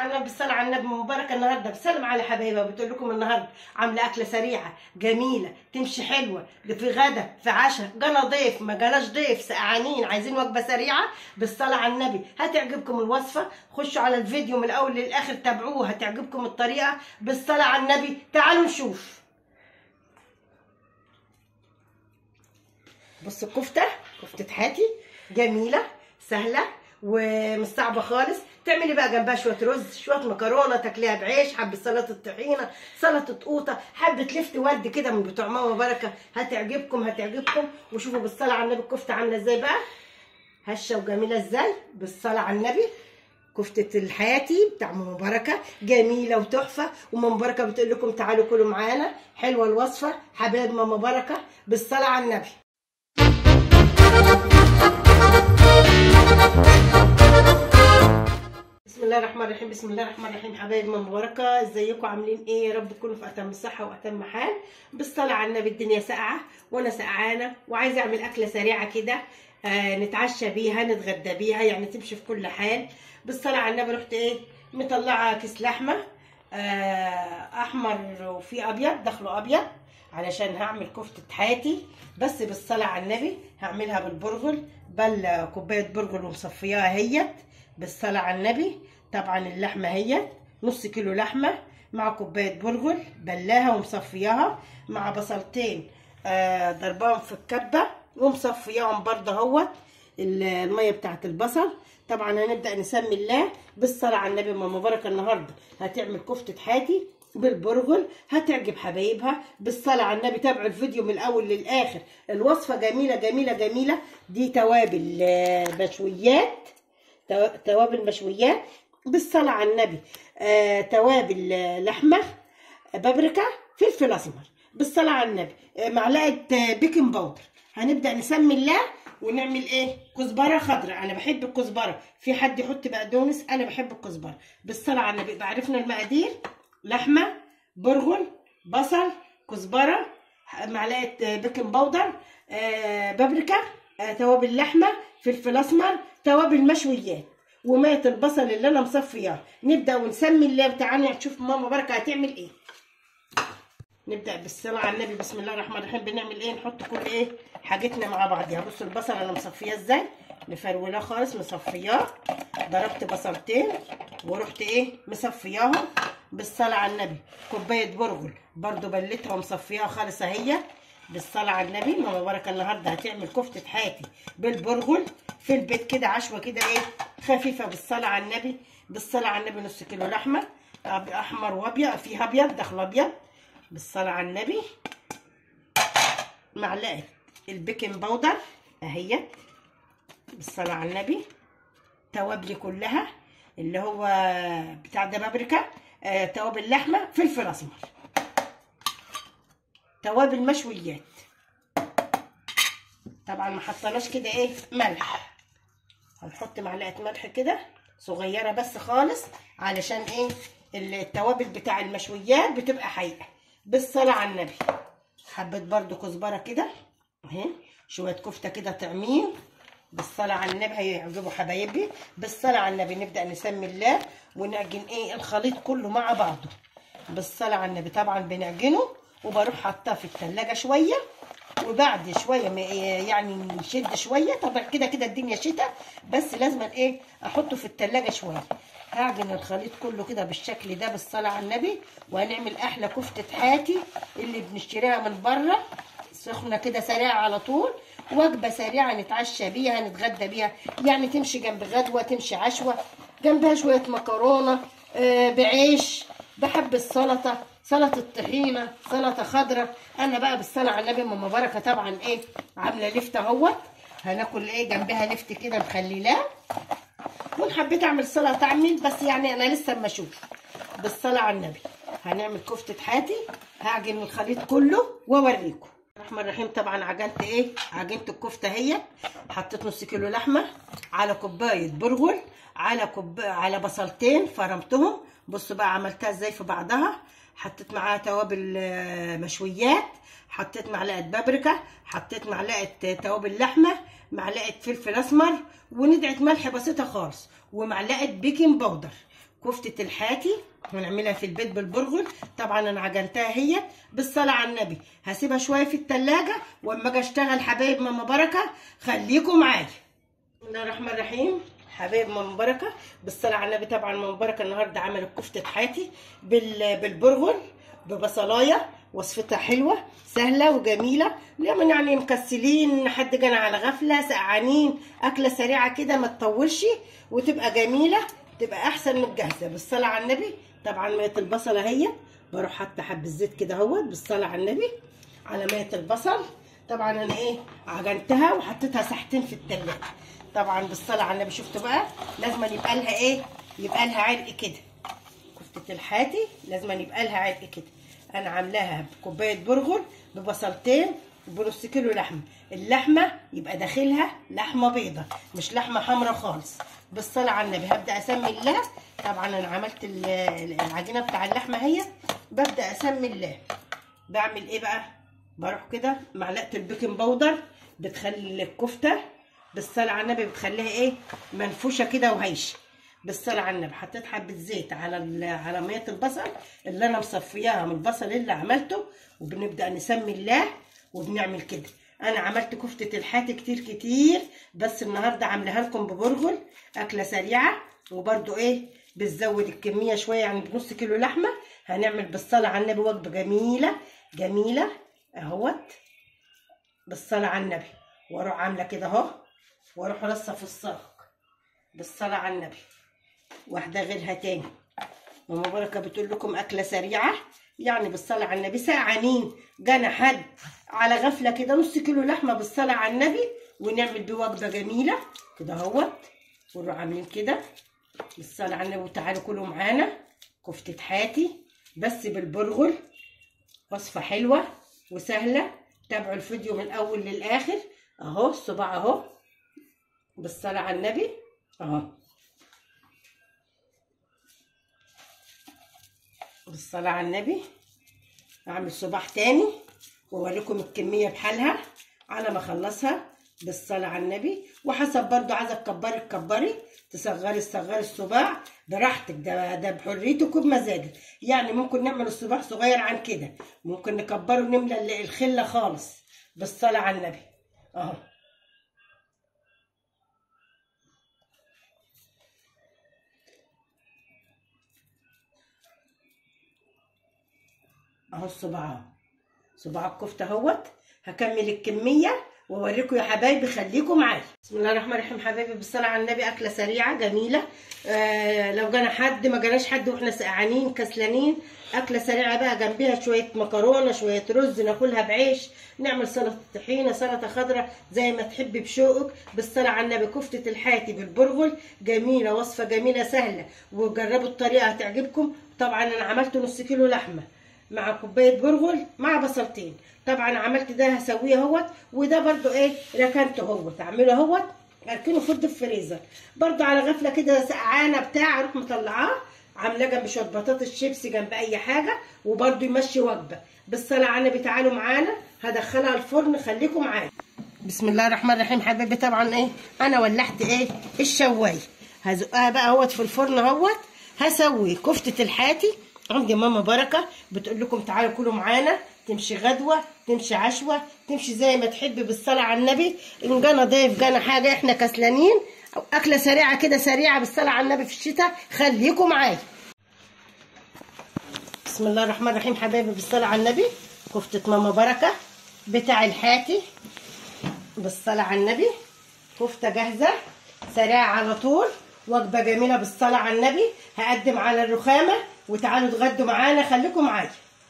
على النبي بالصلاه على النبي مباركه النهارده بسلم على حبايبها بتقول لكم النهارده عامله اكله سريعه جميله تمشي حلوه في غدا في عشاء جانا ضيف ما جاناش ضيف سقعانين عايزين وجبه سريعه بالصلاه على النبي هتعجبكم الوصفه خشوا على الفيديو من الاول للاخر تابعوه هتعجبكم الطريقه بالصلاه على النبي تعالوا نشوف بصوا الكفته كفته حاتي جميله سهله ومش صعبه خالص تعملي بقى جنبها شويه رز شويه مكرونه تاكليها بعيش حبه سلطه طحينه سلطه قوطه حبه لفت ورد كده من بتوع ماما بركه هتعجبكم هتعجبكم وشوفوا بالصلاه على النبي الكفته عامله ازاي بقى هشه وجميله ازاي بالصلاه على النبي كفتة الحياتي بتاع ماما بركة جميلة وتحفة وماما بركة بتقول لكم تعالوا كلوا معانا حلوة الوصفة حبايب ماما بركة بالصلاة على النبي بسم الله الرحمن الرحيم بسم الله الرحمن الرحيم حبايب ماما بركة ازيكم عاملين ايه يا رب تكونوا في اتم الصحة واتم حال بالصلاة على النبي الدنيا ساقعة وانا سقعانة وعايزة اعمل اكلة سريعة كده آه نتعشى بيها نتغدى بيها يعني تمشي في كل حال بالصلاة على النبي رحت ايه مطلعة كيس لحمة آه احمر وفي ابيض دخله ابيض علشان هعمل كفتة حياتي بس بالصلاة على النبي هعملها بالبرغل بل كوباية برغل ومصفياها هيت بالصلاة على النبي طبعا اللحمة هيت نص كيلو لحمة مع كوباية برغل بلاها ومصفياها مع بصلتين آه ضرباهم في الكبة ومصفياهم برضه اهوت المية بتاعت البصل طبعا هنبدأ نسمي الله بالصلاة على النبي ماما بركة النهاردة هتعمل كفتة حاتي بالبرغل هتعجب حبايبها بالصلاة على النبي تابعوا الفيديو من الأول للآخر الوصفة جميلة جميلة جميلة دي توابل مشويات توابل مشويات بالصلاة على النبي آه، توابل لحمة بابريكا فلفل أسمر بالصلاة على النبي آه، معلقة بيكنج باودر هنبدأ نسمي الله ونعمل ايه كزبره خضراء انا بحب الكزبره في حد يحط بقدونس انا بحب الكزبره بالصلاه على النبي يبقى عرفنا المقادير لحمه برغل بصل كزبره معلقه بيكنج باودر آه بابريكا آه توابل لحمه فلفل اسمر توابل مشويات وميه البصل اللي انا مصفياه نبدا ونسمي الله تعالى نشوف ماما بركه هتعمل ايه نبدا بالصلاه على النبي بسم الله الرحمن الرحيم بنعمل ايه نحط كل ايه حاجتنا مع بعضيها بصوا البصل انا مصفياه ازاي مفرولاه خالص مصفياه ضربت بصلتين ورحت ايه مصفياهم بالصلاه على النبي كوبايه برغل برضو بلتها ومصفياها خالص اهي بالصلاة على النبي ماما بركة النهارده هتعمل كفتة حياتي بالبرغل في البيت كده عشوة كده ايه خفيفة بالصلاة على النبي بالصلاة على النبي نص كيلو لحمة احمر وابيض فيه ابيض داخل ابيض بالصلاة على النبي معلقة البيكنج باودر اهي بالصلاة على النبي توابلي كلها اللي هو بتاع ده بابريكا آه توابل لحمة فلفل اسمر توابل مشويات طبعا ما حطيناش كده ايه ملح هنحط معلقة ملح كده صغيرة بس خالص علشان ايه التوابل بتاع المشويات بتبقى حقيقة بالصلاة على النبي حبيت برضو كزبرة كده اهي شوية كفتة كده طعمين بالصلاة على النبي هيعجبوا حبايبي بالصلاة على النبي نبدأ نسمي الله ونعجن ايه الخليط كله مع بعضه بالصلاة على النبي طبعا بنعجنه وبروح حاطاه في التلاجة شوية وبعد شوية يعني يشد شوية طبعا كده كده الدنيا شتاء بس لازم ايه احطه في التلاجة شوية هعجن الخليط كله كده بالشكل ده بالصلاة على النبي وهنعمل احلى كفتة حاتي اللي بنشتريها من بره سخنة كده سريعة على طول وجبة سريعة نتعشى بيها نتغدى بيها يعني تمشي جنب غدوة تمشي عشوة جنبها شوية مكرونة آه بعيش بحب السلطة سلطة طحينة سلطة خضراء أنا بقى بالصلاة على النبي ماما بركة طبعا إيه عاملة لفت أهوت هناكل إيه جنبها لفت كده مخليلاه وإن حبيت أعمل سلطة أعمل بس يعني أنا لسه أما أشوف بالصلاة على النبي هنعمل كفتة حاتي هعجن الخليط كله وأوريكم الرحمن الرحيم طبعا عجنت ايه عجنت الكفته اهي حطيت نص كيلو لحمه على كوبايه برغل على كوب على بصلتين فرمتهم بصوا بقى عملتها ازاي في بعضها حطيت معاها توابل مشويات حطيت معلقه بابريكا حطيت معلقه توابل لحمه معلقه فلفل اسمر وندعه ملح بسيطه خالص ومعلقه بيكنج باودر كفته الحاتي ونعملها في البيت بالبرغل طبعا انا عجنتها هي بالصلاه على النبي هسيبها شويه في التلاجة واما اجي اشتغل حبايب ماما بركه خليكم معايا بسم الله الرحمن الرحيم حبايب ماما بركه بالصلاه على النبي طبعا ماما بركه النهارده عملت كفته حاتي بال- بالبرغل ببصلايه وصفتها حلوه سهله وجميله لمن يعني مكسلين حد جانا على غفله سقعانين اكله سريعه كده ما تطولش وتبقى جميله تبقى احسن من الجاهزه بالصلاه على النبي طبعا ميه البصله هي بروح حاطه حبه زيت كده اهوت بالصلاه على النبي على ميه البصل طبعا انا ايه عجنتها وحطيتها ساعتين في التلاجة طبعا بالصلاه على النبي شفتوا بقى لازم يبقى لها ايه يبقى لها عرق كده كفتة الحاتي لازم يبقى لها عرق كده انا عاملاها بكوبايه برغل ببصلتين وبنص كيلو لحمه اللحمه يبقى داخلها لحمه بيضه مش لحمه حمراء خالص بالصلاه على النبي هبدا اسمي الله طبعا انا عملت ال- العجينه بتاع اللحمه هي ببدا اسمي الله بعمل ايه بقى بروح كده معلقه البيكنج باودر بتخلي الكفته بالصلاه على النبي بتخليها ايه منفوشه كده وهيشه بالصلاه على النبي حطيت حبه زيت على ال- على ميه البصل اللي انا مصفياها من البصل اللي عملته وبنبدا نسمي الله وبنعمل كده انا عملت كفته الحاتي كتير كتير بس النهارده عاملاها لكم ببرغل اكله سريعه وبرده ايه بتزود الكميه شويه يعني بنص كيلو لحمه هنعمل بالصلاه على النبي وجبه جميله جميله اهوت بالصلاه على النبي واروح عامله كده اهو واروح رصه في الصاج بالصلاه على النبي واحده غيرها تاني ماما بركه بتقول لكم اكله سريعه يعني بالصلاه على النبي ساعانين جانا حد على غفله كده نص كيلو لحمه بالصلاه على النبي ونعمل بيه وجبه جميله كده اهوت ونروح عاملين كده بالصلاه على النبي وتعالوا كلوا معانا كفته حاتي بس بالبرغل وصفه حلوه وسهله تابعوا الفيديو من الاول للاخر اهو الصباع اهو بالصلاه على النبي اهو بالصلاة على النبي أعمل صباح تاني وأوريكم الكمية بحالها على ما أخلصها بالصلاة على النبي وحسب برضو عايزة تكبري تكبري تصغري تصغري الصباع براحتك ده ده بحريتك وبمزاجك يعني ممكن نعمل الصباع صغير عن كده ممكن نكبره ونملى ال- الخلة خالص بالصلاة على النبي أهو اهو الصباع اهو صباع الكفته اهوت هكمل الكميه واوريكم يا حبايبي خليكم معايا بسم الله الرحمن الرحيم حبايبي بالصلاه على النبي اكله سريعه جميله آه لو جانا حد ما جاناش حد واحنا سقعانين كسلانين اكله سريعه بقى جنبيها شويه مكرونه شويه رز ناكلها بعيش نعمل سلطه طحينه سلطه خضراء زي ما تحبي بشوقك بالصلاه على النبي كفته الحاتي بالبرغل جميله وصفه جميله سهله وجربوا الطريقه هتعجبكم طبعا انا عملت نص كيلو لحمه مع كوبايه برغل مع بصلتين طبعا عملت ده هسويه اهوت وده برضو ايه ركنته اهوت اعمله اهوت اركنه في الفريزر برضو على غفله كده سقعانه بتاع اروح مطلعاه عاملاه جنب شويه بطاطس شيبسي جنب اي حاجه وبرضو يمشي وجبه بالصلاه على النبي تعالوا معانا هدخلها الفرن خليكم معايا بسم الله الرحمن الرحيم حبايبي طبعا ايه انا ولعت ايه الشوايه هزقها بقى اهوت في الفرن اهوت هسوي كفته الحاتي عندي ماما بركه بتقول لكم تعالوا كلوا معانا تمشي غدوه تمشي عشوه تمشي زي ما تحبي بالصلاه على النبي ان جانا ضيف جانا حاجه احنا كسلانين او اكله سريعه كده سريعه بالصلاه على النبي في الشتاء خليكم معايا بسم الله الرحمن الرحيم حبايبي بالصلاه على النبي كفته ماما بركه بتاع الحاتي بالصلاه على النبي كفته جاهزه سريعه على طول وجبه جميله بالصلاه على النبي هقدم على الرخامه وتعالوا اتغدوا معانا خليكم معايا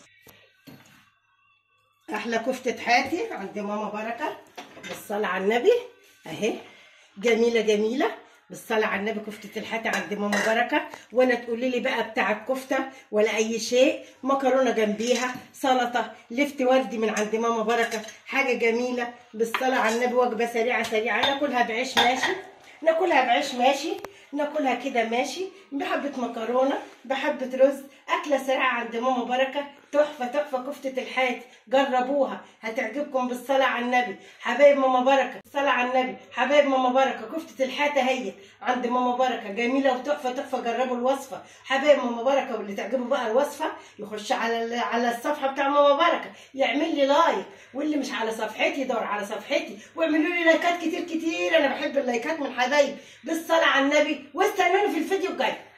احلى كفته حاتي عند ماما بركه بالصلاه على النبي اهي جميله جميله بالصلاة على النبي كفتة الحاتي عند ماما بركة ولا تقولي لي بقى بتاع الكفتة ولا أي شيء مكرونة جنبيها سلطة لفت وردي من عند ماما بركة حاجة جميلة بالصلاة على النبي وجبة سريعة سريعة ناكلها بعيش ماشي ناكلها بعيش ماشي ناكلها كده ماشي بحبة مكرونة بحبة رز أكلة سريعة عند ماما بركة تحفة تحفة كفتة الحات جربوها هتعجبكم بالصلاة على النبي حبايب ماما بركة الصلاة على النبي حبايب ماما بركة كفتة الحات اهي عند ماما بركة جميلة وتحفة تحفة جربوا الوصفة حبايب ماما بركة واللي تعجبه بقى الوصفة يخش على ال- على الصفحة بتاع ماما بركة يعمل لي لايك واللي مش على صفحتي يدور على صفحتي واعملوا لي لايكات كتير كتير انا بحب اللايكات من حبايبي بالصلاة على النبي واستنوني في الفيديو الجاي